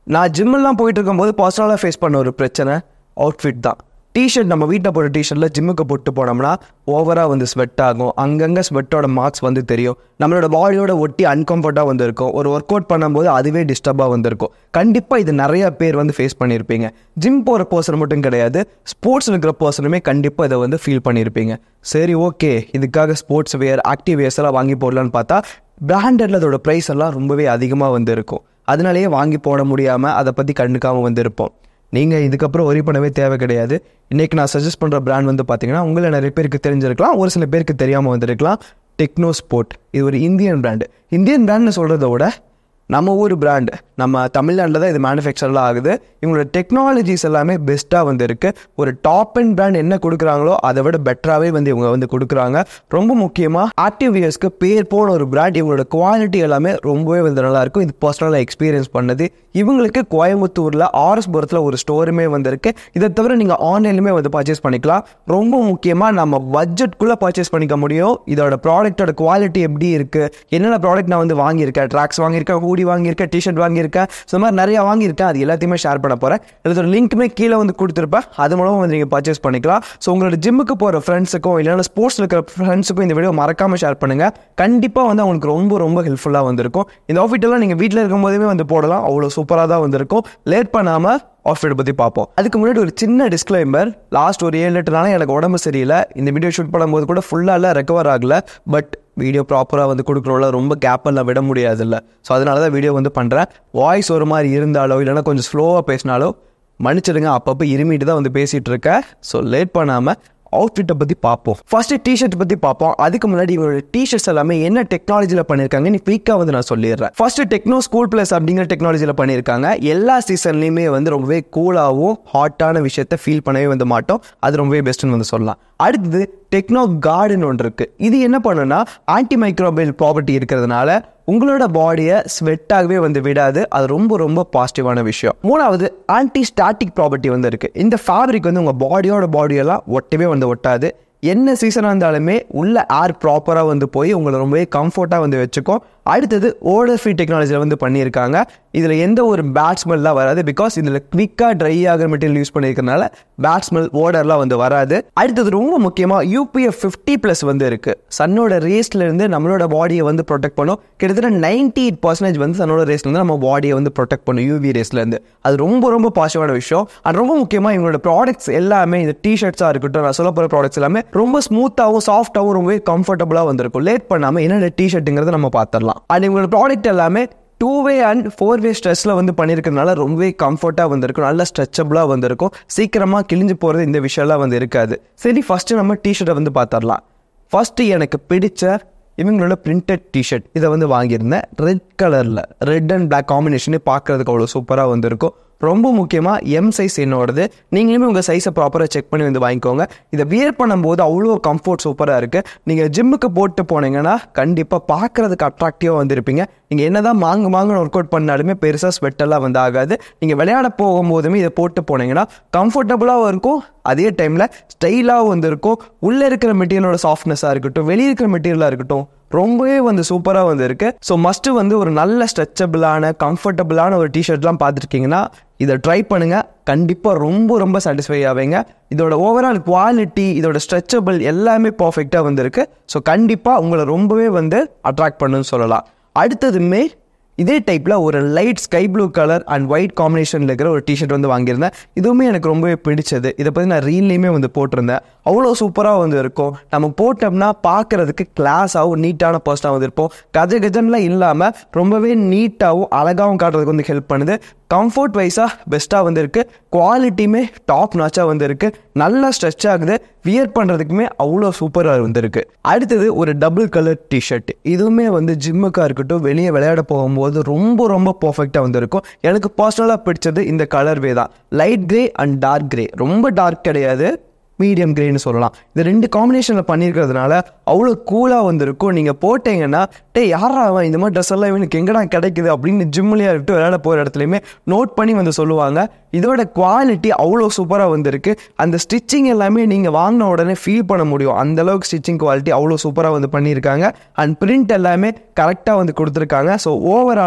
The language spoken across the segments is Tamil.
நான் ஜிம்மெல்லாம் போயிட்டு இருக்கும்போது பர்சனலாக ஃபேஸ் பண்ண ஒரு பிரச்சனை அவுட்ஃபிட் தான் டிஷர்ட் நம்ம வீட்டில் போடுற டிஷர்ட்டில் ஜிம்முக்கு போட்டு போனோம்னா ஓவராக வந்து ஸ்வெட் ஆகும் அங்கங்கே ஸ்வெட்டோட மார்க்ஸ் வந்து தெரியும் நம்மளோட பாடியோட ஒட்டி அன்கம்ஃபர்ட்டாக வந்து இருக்கும் ஒரு ஒர்க் அவுட் பண்ணும்போது அதுவே டிஸ்டர்பாக வந்திருக்கும் கண்டிப்பாக இது நிறைய பேர் வந்து ஃபேஸ் பண்ணியிருப்பீங்க ஜிம் போகிற பர்சன் மட்டும் கிடையாது ஸ்போர்ட்ஸ் இருக்கிற பர்சனுமே கண்டிப்பாக இதை வந்து ஃபீல் பண்ணியிருப்பீங்க சரி ஓகே இதுக்காக ஸ்போர்ட்ஸ் வேர் ஆக்டிவ் வேர்ஸ் எல்லாம் வாங்கி போடலான்னு பார்த்தா பிராண்டட்ல அதோட ப்ரைஸ் எல்லாம் ரொம்பவே அதிகமாக வந்து இருக்கும் அதனாலேயே வாங்கி போட முடியாமல் அதை பற்றி கண்டுக்காமல் வந்து இருப்போம் நீங்கள் இதுக்கப்புறம் ஒரி பண்ணவே தேவை கிடையாது இன்றைக்கி நான் சஜஸ்ட் பண்ணுற பிராண்ட் வந்து பார்த்தீங்கன்னா உங்களை நிறைய பேருக்கு தெரிஞ்சிருக்கலாம் ஒரு சில பேருக்கு தெரியாமல் வந்திருக்கலாம் டெக்னோ ஸ்போர்ட் இது ஒரு இந்தியன் பிராண்டு இந்தியன் பிராண்ட்னு சொல்கிறத விட நம்ம ஊர் பிராண்ட் நம்ம தமிழ்நாட்டில் தான் இது மேனுஃபேக்சர்லாம் ஆகுது இவங்களோட டெக்னாலஜிஸ் எல்லாமே பெஸ்ட்டாக வந்து இருக்குது ஒரு டாப் அண்ட் பிராண்ட் என்ன கொடுக்குறாங்களோ அதை விட பெட்டராகவே வந்து இவங்க வந்து கொடுக்குறாங்க ரொம்ப முக்கியமாக ஆக்டிவ் வியர்ஸ்க்கு பேர் போன ஒரு பிராண்ட் இவங்களோட குவாலிட்டி எல்லாமே ரொம்பவே வந்து நல்லாயிருக்கும் இது பர்சனலாக எக்ஸ்பீரியன்ஸ் பண்ணது இவங்களுக்கு கோயம்புத்தூரில் ஆர்எஸ்புரத்தில் ஒரு ஸ்டோருமே வந்திருக்கு இதை தவிர நீங்கள் ஆன்லைன்லையுமே வந்து பர்ச்சேஸ் பண்ணிக்கலாம் ரொம்ப முக்கியமாக நம்ம பட்ஜெட்குள்ளே பர்ச்சேஸ் பண்ணிக்க முடியும் இதோட ப்ராடக்ட்டோட குவாலிட்டி எப்படி இருக்குது என்னென்ன ப்ராடக்ட் நான் வந்து வாங்கியிருக்கேன் ட்ராக்ஸ் வாங்கியிருக்கேன் ஹூடி வாங்கியிருக்கேன் டிஷர்ட் வாங்கியிருக்கேன் ஸோ மாதிரி நிறைய வாங்கியிருக்கேன் அது எல்லாத்தையுமே ஷேர் பண்ண போகிறேன் இதோட லிங்க்குமே கீழே வந்து கொடுத்துருப்பேன் அது மூலமாக வந்து நீங்கள் பர்ச்சேஸ் பண்ணிக்கலாம் ஸோ உங்களோட ஜிம்முக்கு போகிற ஃப்ரெண்ட்ஸுக்கும் இல்லைன்னா ஸ்போர்ட்ஸ் இருக்கிற ஃப்ரெண்ட்ஸுக்கும் இந்த வீடியோ மறக்காமல் ஷேர் பண்ணுங்கள் கண்டிப்பாக வந்து அவங்களுக்கு ரொம்ப ரொம்ப ஹெல்ப்ஃபுல்லாக வந்திருக்கும் இந்த outfit எல்லாம் நீங்கள் வீட்டில் இருக்கும்போதுமே வந்து போடலாம் அவ்வளோ சூப்பராக தான் வந்திருக்கும் லேட் பண்ணாமல் ஆஃப்லைட் பற்றி பார்ப்போம் அதுக்கு முன்னாடி ஒரு சின்ன டிஸ்க்ளைமர் லாஸ்ட் ஒரு ஏழு எட்டு நாளாக எனக்கு உடம்பு சரியில்லை இந்த வீடியோ ஷூட் பண்ணும்போது கூட ஃபுல்லாக ரெக்கவர் ஆகல பட் வீடியோ ப்ராப்பராக வந்து கொடுக்குறோம்ல ரொம்ப கேப்பெல்லாம் விட முடியாதுல்ல ஸோ அதனால தான் வீடியோ வந்து பண்ணுறேன் வாய்ஸ் ஒரு மாதிரி இருந்தாலோ இல்லைன்னா கொஞ்சம் ஸ்லோவாக பேசினாலோ மன்னிச்சிடுங்க அப்பப்போ இருமிட்டு தான் வந்து பேசிகிட்டு இருக்கேன் ஸோ லேட் பண்ணாமல் அவுட்ஃபிட்டை பற்றி பார்ப்போம் ஃபர்ஸ்ட் டிஷர்ட் பற்றி பார்ப்போம் அதுக்கு முன்னாடி இவரோட டிஷர்ட்ஸ் எல்லாமே என்ன டெக்னாலஜியில் பண்ணியிருக்காங்கன்னு குயிக்காக வந்து நான் சொல்லிடுறேன் ஃபர்ஸ்ட் டெக்னோ ஸ்கூல் ப்ளஸ் அப்படிங்கிற டெக்னாலஜியில் பண்ணியிருக்காங்க எல்லா சீசன்லையுமே வந்து ரொம்பவே கூலாகவும் ஹாட்டான விஷயத்த ஃபீல் பண்ணவே வந்து மாட்டோம் அது ரொம்பவே பெஸ்ட்டுன்னு வந்து சொல்லலாம் அடுத்தது டெக்னோ கார்டுன்னு ஒன்று இருக்குது இது என்ன பண்ணுன்னா ஆன்டி மைக்ரோபியல் ப்ராப்பர்ட்டி இருக்கிறதுனால உங்களோட பாடியை ஸ்வெட்டாகவே வந்து விடாது அது ரொம்ப ரொம்ப பாசிட்டிவான விஷயம் மூணாவது ஆன்டி ஸ்டாட்டிக் ப்ராப்பர்ட்டி வந்து இருக்குது இந்த ஃபேப்ரிக் வந்து உங்கள் பாடியோட பாடியெல்லாம் ஒட்டவே வந்து ஒட்டாது என்ன சீசனாக இருந்தாலுமே உள்ள ஏர் ப்ராப்பராக வந்து போய் உங்களை ரொம்பவே கம்ஃபர்ட்டாக வந்து வச்சுக்கும் அடுத்தது ஓடர் ஃப்ரீ டெக்னாலஜியில் வந்து பண்ணியிருக்காங்க இதில் எந்த ஒரு பேட் ஸ்மெல்லாம் வராது பிகாஸ் இதில் குவிக்காக ட்ரை ஆகிற மெட்டீரியல் யூஸ் பண்ணியிருக்கனால பேட் ஸ்மெல் ஓடர்லாம் வந்து வராது அடுத்தது ரொம்ப முக்கியமாக யூபிஎஃப் ஃபிஃப்டி ப்ளஸ் வந்து இருக்குது சன்னோட ரேஸ்லேருந்து நம்மளோட பாடியை வந்து ப்ரொடெக்ட் பண்ணும் கிட்டத்தட்ட நைன்டி எயிட் பர்சன்டேஜ் வந்து சன்னோட ரேஸ்லேருந்து நம்ம பாடியை வந்து ப்ரொடெக்ட் பண்ணும் யூவி ரேஸ்லேருந்து அது ரொம்ப ரொம்ப பாசிட்டிவான விஷயம் அண்ட் ரொம்ப முக்கியமாக இவங்களோட ப்ராடக்ட்ஸ் எல்லாமே இந்த டிஷர்ட்ஸாக இருக்கட்டும் நான் சொல்ல போகிற ப்ராடக்ட்ஸ் எல்லாமே ரொம்ப ஸ்மூத்தாகவும் சாஃப்டாகவும் ரொம்பவே கம்ஃபர்டபுளாக வந்திருக்கும் லேட் பண்ணாமல் என்னென்ன டிஷர்ட்டுங்கிறத நம்ம பார்த்துடலாம் அண்ட் இவங்களோட ப்ராடக்ட் எல்லாமே two way and four way ஸ்ட்ரெஸ்ஸில் வந்து பண்ணியிருக்கிறதுனால ரொம்பவே கம்ஃபர்ட்டாக வந்திருக்கும் நல்ல ஸ்ட்ரெச்சபிளாக வந்திருக்கும் சீக்கிரமாக கிழிஞ்சு போகிறது இந்த விஷயம்லாம் வந்து இருக்காது சரி ஃபஸ்ட்டு நம்ம டிஷர்ட்டை வந்து பார்த்துடலாம் ஃபஸ்ட்டு எனக்கு பிடிச்ச இவங்களோட பிரிண்டட் டிஷர்ட் இதை வந்து வாங்கியிருந்தேன் ரெட் கலரில் ரெட் அண்ட் பிளாக் காம்பினேஷனே பார்க்குறதுக்கு அவ்வளோ சூப்பராக வந்திருக்கும் ரொம்ப முக்கியமாக எம் சைஸ் என்னோடது நீங்களுமே உங்கள் சைஸை ப்ராப்பராக செக் பண்ணி வந்து வாங்கிக்கோங்க இதை வியர் பண்ணும்போது அவ்வளோ கம்ஃபர்ட் சூப்பராக இருக்குது நீங்கள் ஜிம்முக்கு போட்டு போனீங்கன்னா கண்டிப்பாக பார்க்குறதுக்கு அட்ராக்டிவாக வந்திருப்பீங்க நீங்கள் என்ன தான் மாங்கு மாங்குன்னு ஒர்க் அவுட் பண்ணாலுமே பெருசாக ஸ்வெட்டெல்லாம் வந்து ஆகாது நீங்கள் விளையாட போகும்போதுமே இதை போட்டு போனீங்கன்னா கம்ஃபர்டபுளாகவும் இருக்கும் அதே டைமில் ஸ்டைலாகவும் வந்து இருக்கும் உள்ளே இருக்கிற மெட்டீரியலோட சாஃப்ட்னஸாக இருக்கட்டும் வெளியே இருக்கிற மெட்டீரியலாக இருக்கட்டும் ரொம்பவே வந்து சூப்பராக வந்து இருக்கு ஸோ மஸ்ட்டு வந்து ஒரு நல்ல ஸ்ட்ரெச்சபிளான கம்ஃபர்டபுளான ஒரு டிஷர்ட்லாம் பார்த்துருக்கீங்கன்னா இதை ட்ரை பண்ணுங்க கண்டிப்பாக ரொம்ப ரொம்ப சாட்டிஸ்ஃபை ஆவீங்க இதோட ஓவரால் குவாலிட்டி இதோட ஸ்ட்ரெச்சபிள் எல்லாமே பர்ஃபெக்டாக வந்திருக்கு ஸோ கண்டிப்பாக உங்களை ரொம்பவே வந்து அட்ராக்ட் பண்ணுன்னு சொல்லலாம் அடுத்ததுமே இதே டைப்பில் ஒரு light sky blue colour and white காம்பினேஷனில் இருக்கிற ஒரு டிஷர்ட் வந்து வாங்கியிருந்தேன் இதுவுமே எனக்கு ரொம்பவே பிடிச்சது இதை பற்றி நான் ரீல்லையுமே வந்து போட்டிருந்தேன் அவ்வளோ சூப்பராக வந்து இருக்கும் நம்ம போட்டோம்னா பார்க்குறதுக்கு கிளாஸாகவும் நீட்டான பர்சனாக வந்து இருப்போம் கஜ கஜன்லாம் இல்லாமல் ரொம்பவே நீட்டாகவும் அழகாகவும் காட்டுறதுக்கு வந்து ஹெல்ப் பண்ணுது கம்ஃபர்ட் வைஸாக பெஸ்ட்டாக வந்திருக்கு குவாலிட்டியுமே டாப் நாச்சாக வந்திருக்கு நல்லா ஸ்ட்ரெச் ஆகுது வியர் பண்ணுறதுக்குமே அவ்வளோ சூப்பராக வந்திருக்கு அடுத்தது ஒரு டபுள் கலர் டிஷர்ட் இதுவுமே வந்து ஜிம்முக்காக இருக்கட்டும் வெளியே விளையாட போகும்போது ரொம்ப ரொம்ப பர்ஃபெக்டாக வந்திருக்கும் எனக்கு பர்சனலாக பிடிச்சது இந்த கலர்வே தான் light grey and dark grey ரொம்ப டார்க் கிடையாது மீடியம் கிரேன்னு சொல்லலாம் இது ரெண்டு காம்பினேஷனில் பண்ணியிருக்கிறதுனால அவ்வளோ கூலாக வந்திருக்கும் நீங்கள் போட்டீங்கன்னா டே யாரா அவன் இந்த மாதிரி ட்ரெஸ் எல்லாம் இவனுக்கு எங்கடா கிடைக்குது அப்படின்னு ஜிம்லேயே இருக்கட்டும் விளையாட போகிற இடத்துலையுமே நோட் பண்ணி வந்து சொல்லுவாங்க இதோட குவாலிட்டி அவ்வளோ சூப்பராக வந்திருக்கு அந்த ஸ்டிச்சிங் எல்லாமே நீங்கள் வாங்கின உடனே ஃபீல் பண்ண முடியும் அந்த அளவுக்கு ஸ்டிச்சிங் குவாலிட்டி அவ்வளோ சூப்பராக வந்து பண்ணியிருக்காங்க அண்ட் பிரிண்ட் எல்லாமே கரெக்டாக வந்து கொடுத்துருக்காங்க ஸோ ஓவராலாக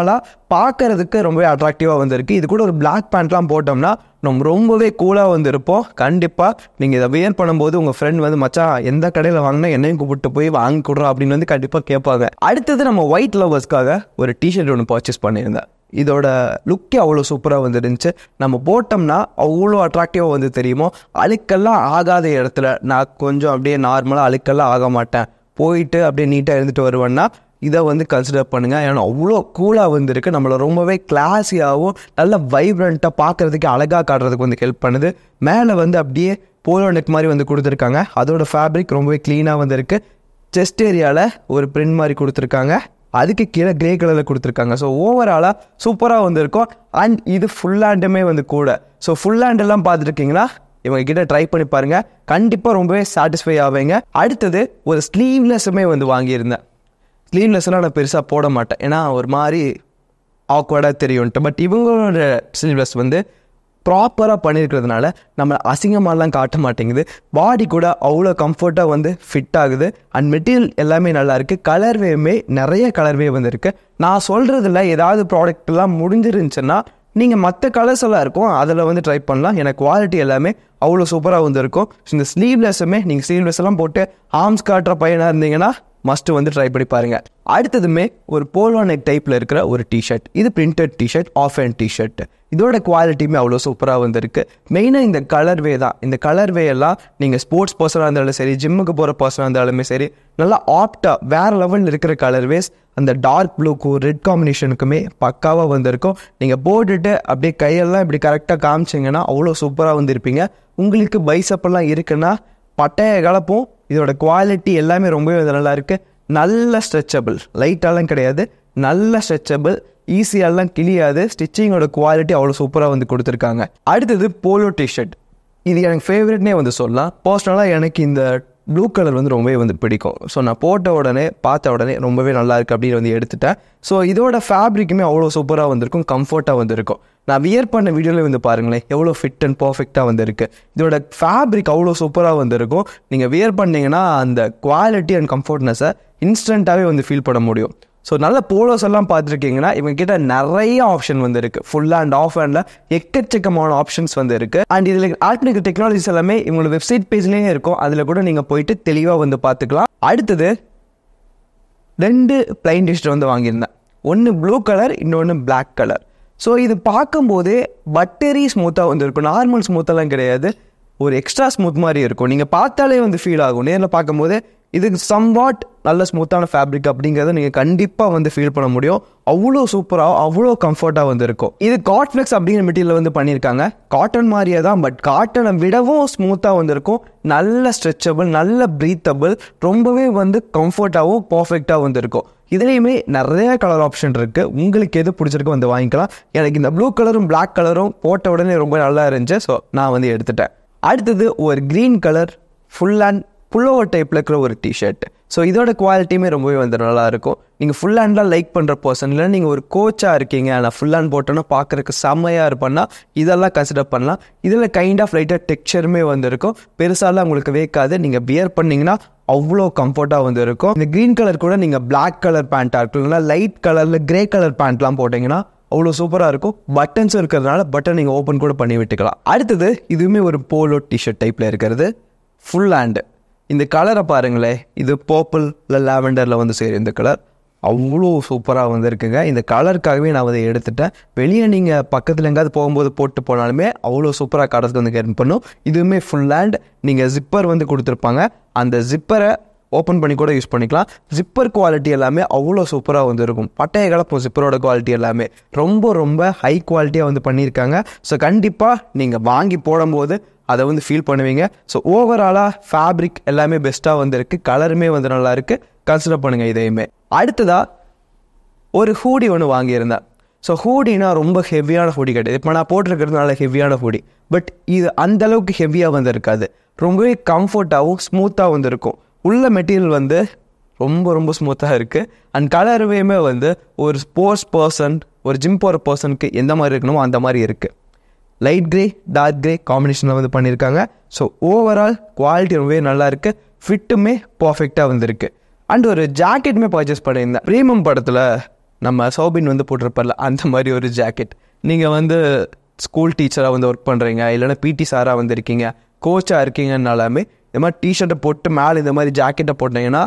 பார்க்கறதுக்கு ரொம்பவே அட்ராக்டிவாக வந்திருக்கு இது கூட ஒரு பிளாக் பேண்ட்லாம் போட்டோம்னா நம்ம ரொம்பவே கூலாக வந்திருப்போம் கண்டிப்பாக நீங்கள் இதை வியர் பண்ணும்போது உங்கள் ஃப்ரெண்ட் வந்து மச்சான் எந்த கடையில் வாங்கினா என்னையும் கூப்பிட்டு போய் வாங்கி கொடுறோம் அப்படின்னு வந்து கண்டிப்பாக கேட்பாங்க அடுத்தது நம்ம ஒயிட் லவர்ஸ்க்காக ஒரு டிஷர்ட் ஒன்று பர்ச்சேஸ் பண்ணியிருந்தேன் இதோட லுக்கே அவ்வளோ சூப்பராக வந்துருந்துச்சு நம்ம போட்டோம்னா அவ்வளோ அட்ராக்டிவாக வந்து தெரியுமோ அழுக்கெல்லாம் ஆகாத இடத்துல நான் கொஞ்சம் அப்படியே நார்மலாக அழுக்கெல்லாம் ஆக மாட்டேன் போயிட்டு அப்படியே நீட்டாக இருந்துட்டு வருவேன்னா இதை வந்து கன்சிடர் பண்ணுங்கள் ஏன்னா அவ்வளோ கூலாக வந்துருக்கு நம்மளை ரொம்பவே கிளாஸியாகவும் நல்ல வைப்ரண்ட்டாக பார்க்குறதுக்கு அழகாக காட்டுறதுக்கு வந்து ஹெல்ப் பண்ணுது மேலே வந்து அப்படியே போலோ நெக் மாதிரி வந்து கொடுத்துருக்காங்க அதோட ஃபேப்ரிக் ரொம்பவே க்ளீனாக வந்திருக்கு செஸ்ட் ஏரியாவில் ஒரு பிரிண்ட் மாதிரி கொடுத்துருக்காங்க அதுக்கு கீழே கிரே கலரில் கொடுத்துருக்காங்க ஸோ ஓவராலாக சூப்பராக வந்திருக்கும் அண்ட் இது ஃபுல் ஹேண்டுமே வந்து கூட ஸோ ஃபுல் ஹேண்டெல்லாம் பார்த்துருக்கீங்களா இவங்க கிட்ட ட்ரை பண்ணி பாருங்க கண்டிப்பாக ரொம்பவே சாட்டிஸ்ஃபை ஆவீங்க அடுத்தது ஒரு ஸ்லீவ்லெஸ்ஸுமே வந்து வாங்கியிருந்தேன் ஸ்லீவ்லெஸ்லாம் நான் பெருசாக போட மாட்டேன் ஏன்னா ஒரு மாதிரி ஆக்வர்டாக தெரியும்ட்டு பட் இவங்களோட ஸ்லீவ்லெஸ் வந்து ப்ராப்பராக பண்ணியிருக்கிறதுனால நம்ம அசிங்கமாலாம் காட்ட மாட்டேங்குது பாடி கூட அவ்வளோ கம்ஃபர்ட்டாக வந்து ஃபிட் ஆகுது அண்ட் மெட்டீரியல் எல்லாமே நல்லா இருக்குது கலர்வேமே நிறைய கலர்வே வந்து இருக்குது நான் சொல்கிறதுல ஏதாவது ப்ராடக்ட்லாம் முடிஞ்சிருந்துச்சுன்னா நீங்கள் மற்ற கலர்ஸ் எல்லாம் இருக்கும் அதில் வந்து ட்ரை பண்ணலாம் எனக்கு குவாலிட்டி எல்லாமே அவ்வளோ சூப்பராக வந்து இருக்கும் ஸோ இந்த ஸ்லீவ்லெஸ்ஸுமே நீங்கள் ஸ்லீவ்லெஸ் எல்லாம் போட்டு ஆர்ம்ஸ் காட்டுற பையனாக இருந்தீங்கன்னா மஸ்ட் வந்து ட்ரை பண்ணி பாருங்க அடுத்ததுமே ஒரு போலோ நெக் டைப்பில் இருக்கிற ஒரு டிஷர்ட் இது printed t-shirt half and t-shirt இதோட குவாலிட்டியுமே அவ்வளோ சூப்பராக வந்திருக்கு மெயினாக இந்த கலர்வே தான் இந்த கலர்வே எல்லாம் நீங்கள் ஸ்போர்ட்ஸ் பர்சனாக இருந்தாலும் சரி ஜிம்முக்கு போகிற பர்சனாக இருந்தாலுமே சரி நல்லா ஆப்டாக வேறு லெவலில் இருக்கிற கலர்வேஸ் அந்த டார்க் ப்ளூக்கும் ரெட் காம்பினேஷனுக்குமே பக்காவாக வந்திருக்கும் நீங்கள் போட்டுட்டு அப்படியே கையெல்லாம் இப்படி கரெக்டாக காமிச்சிங்கன்னா அவ்வளோ சூப்பராக வந்திருப்பீங்க உங்களுக்கு பைசப்பெல்லாம் இருக்குன்னா பட்டைய கலப்பும் இதோட குவாலிட்டி எல்லாமே ரொம்பவே நல்லா இருக்குது நல்ல ஸ்ட்ரெச்சபிள் லைட்டாலாம் கிடையாது நல்ல ஸ்ட்ரெச்சபிள் ஈஸியாலாம் கிளியாது ஸ்டிச்சிங்கோட குவாலிட்டி அவ்வளோ சூப்பராக வந்து கொடுத்துருக்காங்க அடுத்தது போலோ டிஷர்ட் இது எனக்கு ஃபேவரட்னே வந்து சொல்லலாம் பர்சனலாக எனக்கு இந்த ப்ளூ கலர் வந்து ரொம்பவே வந்து பிடிக்கும் ஸோ நான் போட்ட உடனே பார்த்த உடனே ரொம்பவே நல்லா இருக்குது அப்படின்னு வந்து எடுத்துட்டேன் ஸோ இதோட ஃபேப்ரிக்குமே அவ்வளோ சூப்பராக வந்திருக்கும் கம்ஃபர்ட்டாக வந்திருக்கும் நான் வியர் பண்ண வீடியோவில் வந்து பாருங்களேன் எவ்வளோ ஃபிட் அண்ட் பர்ஃபெக்டாக வந்திருக்கு இதோட ஃபேப்ரிக் அவ்வளோ சூப்பராக வந்திருக்கும் நீங்கள் வியர் பண்ணீங்கன்னா அந்த குவாலிட்டி அண்ட் கம்ஃபர்ட்னஸை இன்ஸ்டண்ட்டாகவே வந்து ஃபீல் பண்ண முடியும் ஸோ நல்ல போலோஸ் எல்லாம் பார்த்துருக்கீங்கன்னா இவங்க கிட்ட நிறைய ஆப்ஷன் வந்து இருக்கு ஃபுல் அண்ட் ஆஃப் ஹேண்டில் எக்கச்சக்கமான ஆப்ஷன்ஸ் வந்து இருக்கு அண்ட் இதில் ஆல்டர்னேட்டிவ் டெக்னாலஜிஸ் எல்லாமே இவங்களோட வெப்சைட் பேஜ்லேயே இருக்கும் அதில் கூட நீங்கள் போயிட்டு தெளிவாக வந்து பார்த்துக்கலாம் அடுத்தது ரெண்டு பிளைன் டிஷர்ட் வந்து வாங்கியிருந்தேன் ஒன்று ப்ளூ கலர் இன்னொன்று பிளாக் கலர் ஸோ இது பார்க்கும்போதே பட்டரி ஸ்மூத்தாக வந்து இருக்கும் நார்மல் ஸ்மூத்தெல்லாம் கிடையாது ஒரு எக்ஸ்ட்ரா ஸ்மூத் மாதிரி இருக்கும் நீங்கள் பார்த்தாலே வந்து ஃபீல் ஆகும் நேரில் பார்க்கும்போது இது சம்வாட் நல்ல ஸ்மூத்தான ஃபேப்ரிக் அப்படிங்கிறத நீங்கள் கண்டிப்பாக வந்து ஃபீல் பண்ண முடியும் அவ்வளோ சூப்பராக அவ்வளோ கம்ஃபர்ட்டாக வந்து இருக்கும் இது காட்ஃப்ளெக்ஸ் அப்படிங்கிற மெட்டீரியல் வந்து பண்ணியிருக்காங்க காட்டன் மாதிரியே தான் பட் காட்டனை விடவும் ஸ்மூத்தாக வந்து இருக்கும் நல்ல ஸ்ட்ரெச்சபிள் நல்ல ப்ரீத்தபிள் ரொம்பவே வந்து கம்ஃபர்ட்டாகவும் பர்ஃபெக்டாக வந்து இருக்கும் இதுலேயுமே நிறைய கலர் ஆப்ஷன் இருக்குது உங்களுக்கு எது பிடிச்சிருக்கு வந்து வாங்கிக்கலாம் எனக்கு இந்த ப்ளூ கலரும் பிளாக் கலரும் போட்ட உடனே ரொம்ப நல்லா இருந்துச்சு ஸோ நான் வந்து எடுத்துட்டேன் அடுத்தது ஒரு green colour full and pullover டைப்பில் இருக்கிற ஒரு டிஷர்ட் ஸோ இதோட குவாலிட்டியுமே ரொம்பவே வந்து நல்லா இருக்கும் நீங்கள் ஃபுல் ஹேண்ட்லாம் லைக் பண்ணுற பர்சன் இல்லை நீங்கள் ஒரு கோச்சாக இருக்கீங்க நான் ஃபுல் ஹேண்ட் போட்டோன்னா பார்க்குறக்கு செம்மையாக இருப்பேன்னா இதெல்லாம் கன்சிடர் பண்ணலாம் இதில் கைண்ட் ஆஃப் லைட்டாக டெக்ஸ்சருமே வந்து இருக்கும் பெருசாலாம் உங்களுக்கு வேக்காது நீங்கள் பியர் பண்ணிங்கன்னா அவ்வளோ கம்ஃபர்ட்டாக வந்து இருக்கும் இந்த க்ரீன் கலர் கூட நீங்கள் பிளாக் கலர் பேண்ட்டாக இருக்கும் இல்லைனா லைட் கலரில் கிரே கலர் பேண்ட்லாம் போட்டிங்கன்னா அவ்வளோ சூப்பராக இருக்கும் பட்டன்ஸும் இருக்கிறதுனால பட்டன் நீங்கள் ஓப்பன் கூட பண்ணி விட்டுக்கலாம் அடுத்தது இதுவுமே ஒரு போலோ டிஷர்ட் டைப்பில் இருக்கிறது ஃபுல் ஹேண்டு இந்த கலரை பாருங்களேன் இது பர்பிள் இல்லை லாவெண்டரில் வந்து சேரும் இந்த கலர் அவ்வளோ சூப்பராக வந்துருக்குங்க இந்த கலருக்காகவே நான் வந்து எடுத்துட்டேன் வெளியே நீங்கள் பக்கத்தில் எங்கேயாவது போகும்போது போட்டு போனாலுமே அவ்வளோ சூப்பராக கடத்துக்கு வந்து கேர் பண்ணும் இதுவுமே ஃபுல் ஹேண்ட் நீங்கள் ஜிப்பர் வந்து கொடுத்துருப்பாங்க அந்த ஜிப்பரை ஓப்பன் பண்ணி கூட யூஸ் பண்ணிக்கலாம் ஜிப்பர் குவாலிட்டி எல்லாமே அவ்வளோ சூப்பராக வந்து இருக்கும் பட்டைய கலப்போம் ஜிப்பரோட குவாலிட்டி எல்லாமே ரொம்ப ரொம்ப ஹை குவாலிட்டியாக வந்து பண்ணியிருக்காங்க ஸோ கண்டிப்பாக நீங்கள் வாங்கி போடும்போது அதை வந்து ஃபீல் பண்ணுவீங்க ஸோ ஓவராலாக ஃபேப்ரிக் எல்லாமே பெஸ்ட்டாக வந்திருக்கு கலருமே வந்து நல்லா இருக்குது கன்சிடர் பண்ணுங்கள் இதையுமே அடுத்ததாக ஒரு ஹூடி ஒன்று வாங்கியிருந்தேன் ஸோ ஹூடினா ரொம்ப ஹெவியான ஹூடி கிடையாது இப்போ நான் போட்டிருக்கிறதுனால ஹெவியான ஹூடி பட் இது அந்த அளவுக்கு ஹெவியாக வந்து இருக்காது ரொம்பவே கம்ஃபர்ட்டாகவும் ஸ்மூத்தாக வந்து இருக்கும் உள்ள மெட்டீரியல் வந்து ரொம்ப ரொம்ப ஸ்மூத்தாக இருக்குது அண்ட் கலருமே வந்து ஒரு ஸ்போர்ட்ஸ் பர்சன் ஒரு ஜிம் போகிற பர்சனுக்கு எந்த மாதிரி இருக்கணுமோ அந்த மாதிரி இருக்குது லைட் கிரே டார்க் கிரே காம்பினேஷனில் வந்து பண்ணியிருக்காங்க ஸோ ஓவரால் குவாலிட்டி ரொம்பவே நல்லா இருக்குது ஃபிட்டுமே பர்ஃபெக்டாக வந்திருக்கு அண்ட் ஒரு ஜாக்கெட்டுமே பர்ச்சேஸ் பண்ணியிருந்தேன் ப்ரீமியம் படத்தில் நம்ம சோபின் வந்து போட்டிருப்பார்ல அந்த மாதிரி ஒரு ஜாக்கெட் நீங்கள் வந்து ஸ்கூல் டீச்சராக வந்து ஒர்க் பண்ணுறீங்க இல்லைன்னா பிடி சாராக வந்து இருக்கீங்க கோச்சாக இருக்கீங்கன்னாலுமே இந்த மாதிரி டிஷர்ட்டை போட்டு மேலே இந்த மாதிரி ஜாக்கெட்டை போட்டிங்கன்னா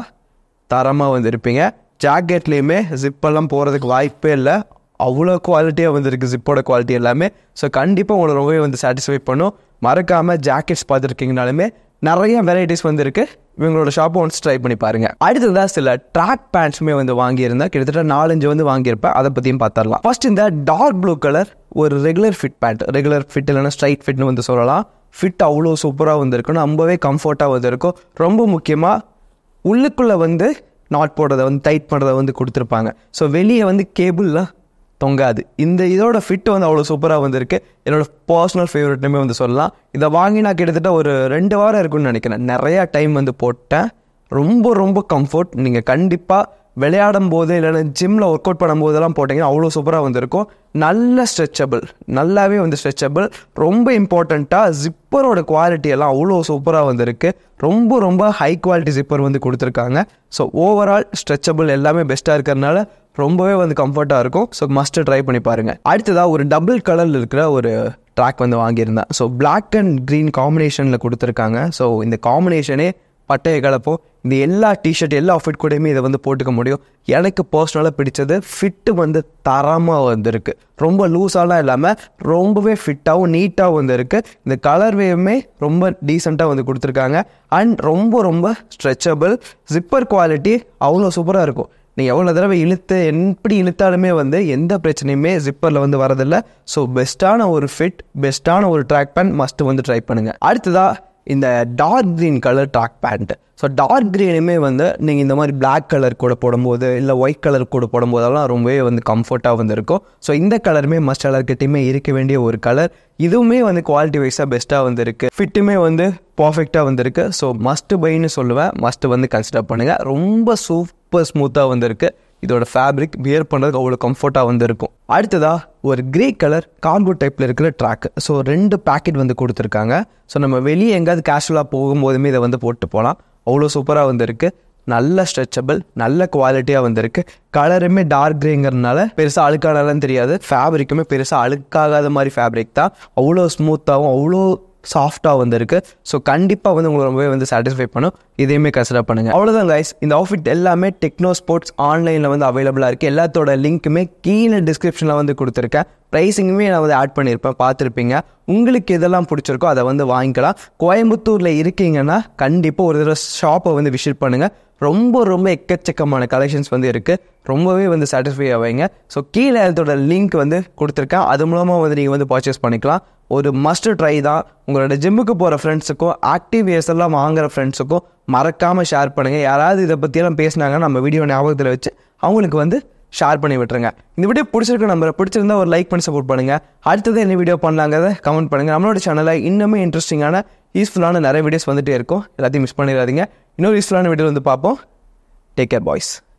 தரமாக வந்து இருப்பீங்க ஜாக்கெட்லேயுமே ஜிப்பெல்லாம் போகிறதுக்கு வாய்ப்பே இல்லை அவ்வளோ குவாலிட்டியாக வந்துருக்கு ஜிப்போட குவாலிட்டி எல்லாமே ஸோ கண்டிப்பாக உங்களை ரொம்பவே வந்து சாட்டிஸ்ஃபை பண்ணும் மறக்காமல் ஜாக்கெட்ஸ் பார்த்துருக்கீங்கனாலுமே நிறைய வெரைட்டிஸ் வந்து இருக்கு இவங்களோட ஷாப்பை ஒன்ஸ் ட்ரை பண்ணி பாருங்க அடுத்ததாக சில ட்ராக் பேண்ட்ஸுமே வந்து வாங்கியிருந்தேன் கிட்டத்தட்ட நாலஞ்சு வந்து வாங்கியிருப்பேன் அதை பற்றியும் பார்த்துடலாம் ஃபர்ஸ்ட் இந்த டார்க் ப்ளூ கலர் ஒரு regular fit pant regular fit இல்லைன்னா ஸ்ட்ரைட் ஃபிட்னு வந்து சொல்லலாம் ஃபிட் அவ்வளோ சூப்பராக வந்து இருக்கும் ரொம்பவே கம்ஃபர்ட்டாக வந்து இருக்கும் ரொம்ப முக்கியமாக உள்ளுக்குள்ளே வந்து நாட் போடுறதை வந்து டைட் பண்ணுறதை வந்து கொடுத்துருப்பாங்க ஸோ வெளியே வந்து கேபிள்லாம் தொங்காது இந்த இதோட ஃபிட் வந்து அவ்வளோ சூப்பராக வந்திருக்கு என்னோட பர்சனல் ஃபேவரட்னுமே வந்து சொல்லலாம் இதை வாங்கி நான் கிட்டத்தட்ட ஒரு ரெண்டு வாரம் இருக்குன்னு நினைக்கிறேன் நிறையா டைம் வந்து போட்டேன் ரொம்ப ரொம்ப கம்ஃபர்ட் நீங்கள் கண்டிப்பாக விளையாடும் போது இல்லைன்னா ஜிம்மில் ஒர்க் அவுட் பண்ணும்போதெல்லாம் போட்டிங்கன்னா அவ்வளோ சூப்பராக வந்திருக்கும் நல்ல ஸ்ட்ரெச்சபிள் நல்லாவே வந்து ஸ்ட்ரெச்சபிள் ரொம்ப இம்பார்ட்டண்ட்டாக ஜிப்பரோட குவாலிட்டி எல்லாம் அவ்வளோ சூப்பராக வந்திருக்கு ரொம்ப ரொம்ப ஹை குவாலிட்டி ஜிப்பர் வந்து கொடுத்துருக்காங்க ஸோ ஓவரால் ஸ்ட்ரெச்சபிள் எல்லாமே பெஸ்ட்டாக இருக்கிறதுனால ரொம்பவே வந்து கம்ஃபர்ட்டாக இருக்கும் ஸோ மஸ்ட்டு ட்ரை பண்ணி பாருங்கள் அடுத்ததாக ஒரு டபுள் கலரில் இருக்கிற ஒரு ட்ராக் வந்து வாங்கியிருந்தேன் ஸோ பிளாக் அண்ட் க்ரீன் காம்பினேஷனில் கொடுத்துருக்காங்க ஸோ இந்த காம்பினேஷனே பட்டைய கலப்போ இந்த எல்லா டிஷர்ட் எல்லா ஃபிட் கூடயுமே இதை வந்து போட்டுக்க முடியும் எனக்கு பர்சனலாக பிடிச்சது ஃபிட்டு வந்து தரமாக வந்திருக்கு ரொம்ப லூஸாலாம் இல்லாமல் ரொம்பவே ஃபிட்டாகவும் நீட்டாகவும் வந்து இருக்குது இந்த கலர்வேயுமே ரொம்ப டீசெண்டாக வந்து கொடுத்துருக்காங்க அண்ட் ரொம்ப ரொம்ப ஸ்ட்ரெச்சபிள் ஜிப்பர் குவாலிட்டி அவ்வளோ சூப்பராக இருக்கும் நீங்கள் எவ்வளோ தடவை இழுத்து எப்படி இழுத்தாலுமே வந்து எந்த பிரச்சனையுமே ஜிப்பரில் வந்து வரதில்லை ஸோ பெஸ்ட்டான ஒரு ஃபிட் பெஸ்ட்டான ஒரு ட்ராக் பேண்ட் மஸ்ட்டு வந்து ட்ரை பண்ணுங்கள் அடுத்ததாக இந்த dark green colour track pant so dark க்ரீனுமே வந்து நீங்கள் இந்த மாதிரி பிளாக் கலர் கூட போடும்போது இல்லை ஒயிட் கலர் கூட போடும்போதெல்லாம் ரொம்பவே வந்து கம்ஃபர்ட்டாக வந்து இருக்கும் ஸோ இந்த கலருமே மஸ்ட் எல்லாருக்கிட்டையுமே இருக்க வேண்டிய ஒரு கலர் இதுவுமே வந்து குவாலிட்டி வைஸாக பெஸ்ட்டாக வந்து இருக்குது ஃபிட்டுமே வந்து பர்ஃபெக்டாக வந்திருக்கு ஸோ மஸ்ட் பைன்னு சொல்லுவேன் மஸ்ட் வந்து கன்சிடர் பண்ணுங்கள் ரொம்ப சூப்பர் ஸ்மூத்தாக வந்திருக்கு இதோட ஃபேப்ரிக் வியர் பண்ணுறதுக்கு அவ்வளோ கம்ஃபர்ட்டாக வந்து இருக்கும் அடுத்ததா ஒரு கிரே கலர் கார்கோ டைப்பில் இருக்கிற ட்ராக் ஸோ ரெண்டு பேக்கெட் வந்து கொடுத்துருக்காங்க ஸோ நம்ம வெளியே எங்கேயாவது கேஷுவலாக போகும்போதுமே இதை வந்து போட்டு போகலாம் அவ்வளோ சூப்பராக வந்திருக்கு நல்ல ஸ்ட்ரெச்சபிள் நல்ல குவாலிட்டியாக வந்திருக்கு கலருமே டார்க் கிரேங்கிறதுனால பெருசாக அழுக்கானலாம் தெரியாது ஃபேப்ரிக்குமே பெருசாக அழுக்காகாத மாதிரி ஃபேப்ரிக் தான் அவ்வளோ ஸ்மூத்தாகவும் அவ்வளோ சாஃப்டாக வந்திருக்கு ஸோ கண்டிப்பாக வந்து உங்களை ரொம்பவே வந்து சாட்டிஸ்ஃபை பண்ணும் இதையுமே கன்சிடர் பண்ணுங்கள் அவ்வளோதான் கைஸ் இந்த அவுட்ஃபிட் எல்லாமே டெக்னோ ஸ்போர்ட்ஸ் ஆன்லைனில் வந்து அவைலபிளாக இருக்குது எல்லாத்தோட லிங்க்குமே கீழே டிஸ்கிரிப்ஷனில் வந்து கொடுத்துருக்கேன் ப்ரைஸிங்குமே நான் வந்து ஆட் பண்ணியிருப்பேன் பார்த்துருப்பீங்க உங்களுக்கு எதெல்லாம் பிடிச்சிருக்கோ அதை வந்து வாங்கிக்கலாம் கோயம்புத்தூரில் இருக்கீங்கன்னா கண்டிப்பாக ஒரு தடவை ஷாப்பை வந்து விசிட் பண்ணுங்கள் ரொம்ப ரொம்ப எக்கச்சக்கமான கலெக்ஷன்ஸ் வந்து இருக்குது ரொம்பவே வந்து சாட்டிஸ்ஃபை ஆவீங்க ஸோ கீழே அதோட லிங்க் வந்து கொடுத்துருக்கேன் அது மூலமாக வந்து நீங்கள் வந்து பர்ச்சேஸ் பண்ணிக்கலாம் ஒரு மஸ்ட் ட்ரை தான் உங்களோட ஜிம்முக்கு போகிற ஃப்ரெண்ட்ஸுக்கும் ஆக்டிவ் இயர்ஸ் எல்லாம் வாங்குற ஃப்ரெண்ட்ஸுக்கும் மறக்காமல் ஷேர் பண்ணுங்கள் யாராவது இதை பற்றியெல்லாம் பேசினாங்கன்னா நம்ம வீடியோ ஞாபகத்தில் வச்சு அவங்களுக்கு வந்து ஷேர் பண்ணி விட்டுருங்க இந்த வீடியோ பிடிச்சிருக்க நம்பரை பிடிச்சிருந்தா ஒரு லைக் பண்ணி சப்போர்ட் பண்ணுங்க அடுத்தது என்ன வீடியோ பண்ணலாங்கிறத கமெண்ட் பண்ணுங்க நம்மளோட சேனலில் இன்னுமே இன்ட்ரெஸ்டிங்கான யூஸ்ஃபுல்லான நிறைய வீடியோஸ் வந்துட்டே இருக்கும் எல்லாத்தையும் மிஸ் பண்ணிடாதீங்க இன்னொரு யூஸ்ஃபுல்லான வீடியோ வந்து பார்ப்போம் டேக் கேர் பாய்ஸ்